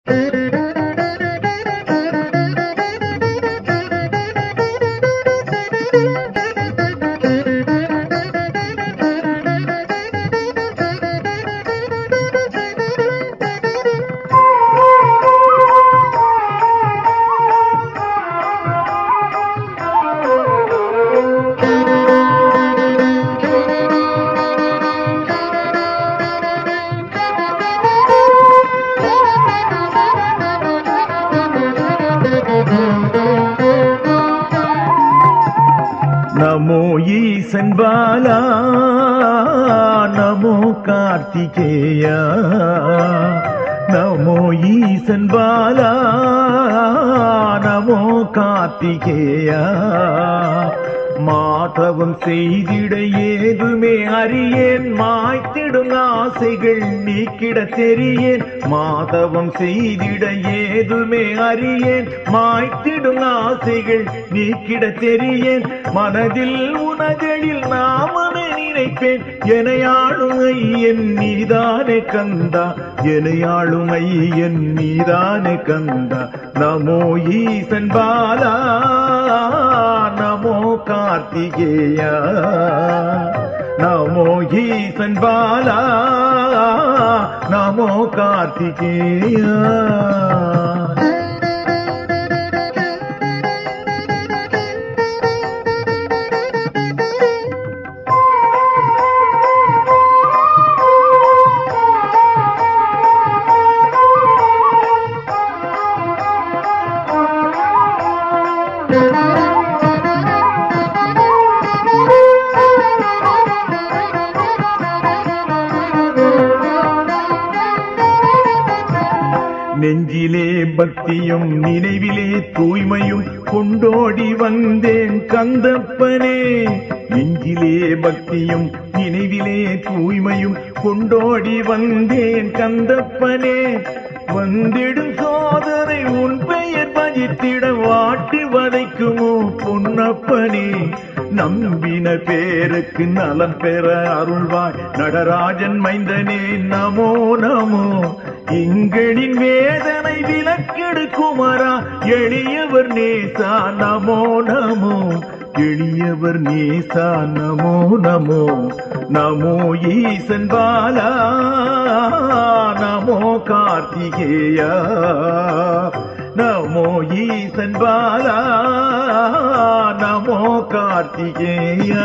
நமோ ஈசன் பாலா நமோ கார்த்திகேயா நமோ ஈசன் பாலா நமோ கார்த்திகேயா மாதவம் செய்திட ஏதுமே அறியேன் மாய்த்திடும் ஆசைகள் நீக்கிட தெரியேன் மாதவம் செய்திட ஏதுமே அறியேன் மாய்த்திடும் ஆசைகள் நீக்கிட தெரியேன் மனதில் உனகளில் நாமனை நினைப்பேன் எனையாளும் ஐயன் நீதானே கந்தா எனையாளும் ஐயன் நீதானே கந்தா நமோ ஈசன் பாலா நமோ கார்த்திகேயா நமோ ஈசன் பாலா நமோ கார்த்திகேயா நெஞ்சிலே பக்தியும் நினைவிலே தூய்மையும் கொண்டோடி வந்தேன் கந்தப்பனே நெஞ்சிலே பக்தியும் நினைவிலே தூய்மையும் கொண்டோடி வந்தேன் கந்தப்பனே வந்திடும் சோதனை உன் பெயர் பஜித்திட வாட்டி வதைக்குமோ பொன்னப்பனே நம்பின பேருக்கு நலம் பெற அருள்வாய் நடராஜன் மைந்தனே நமோ நமோ இங்களின் வேதனை விலக்கெடு குமரா எளியவர் நேசா நமோ நமோ எளியவர் நேசா நமோ நமோ நமோ ஈசன் பாலா நமோ கார்த்திகேயா நமோ ஈசன் பாலா நமோ கார்த்திகேயா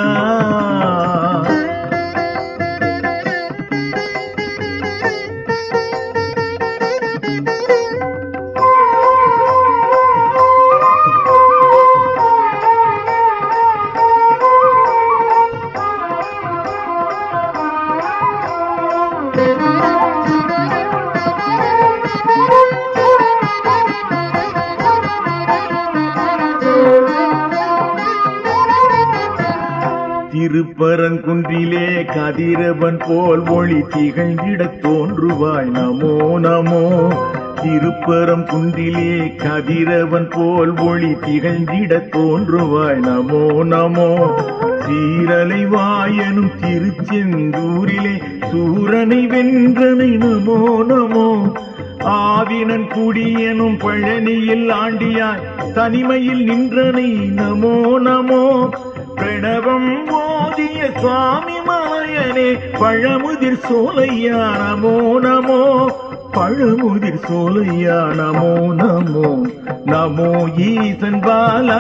திருப்பரங்குன்றிலே கதிரவன் போல் ஒளி திகழ்ந்திடத் தோன்றுவாய் நமோ நமோ திருப்பரம் குன்றிலே கதிரவன் போல் ஒளி திகழ்ந்திடத் தோன்றுவாய் நமோ நமோ சீரலை வாயனும் திருச்செந்தூரிலே சூரனை வென்றனை நமோ நமோ ஆவினன் குடியனும் பழனியில் ஆண்டியாய் தனிமையில் நின்றனை நமோ நமோ பிரணவம் ஓதிய சுவாமி மாயனே பழமுதிர் சோலையா நமோ நமோ பழமுதிர் சோலையா நமோ நமோ நமோ ஈசன் பாலா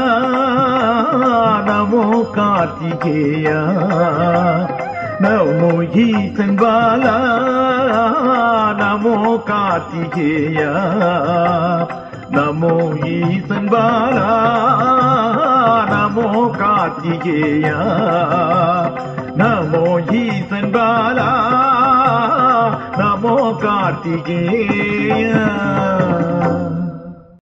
நமோ கார்த்திகேயா நமோ ஈசன் பாலா நமோ கார்த்திகேயா நமோ ஈசன் பாலா நமோ கார்த்திகேயா நமோ ஈசன் பாலா நமோ கார்த்திகேயா